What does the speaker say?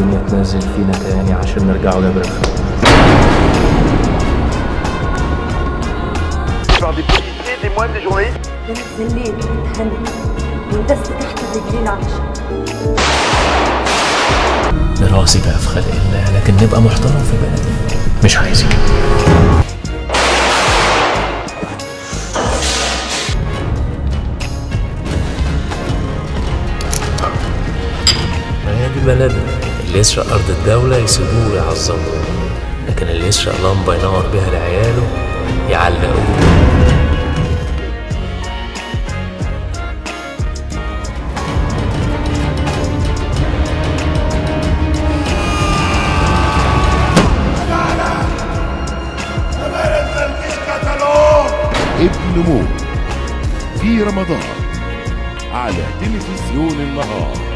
الدنيا تنزل فينا تاني عشان نرجعوا لبرخة par des policiers, des moines, des journalistes. ذليت واتهنت وندست تحت رجلين عشان لراسي بقى في خلق الله لكن نبقى محترم في بلدي مش عايزين ما هي دي بلدنا اللي يسرق أرض الدولة يسيبوه ويعظموه لكن اللي يسرق لمبة ينور بيها لعياله يعلقوه ابن موت في رمضان على تلفزيون النهار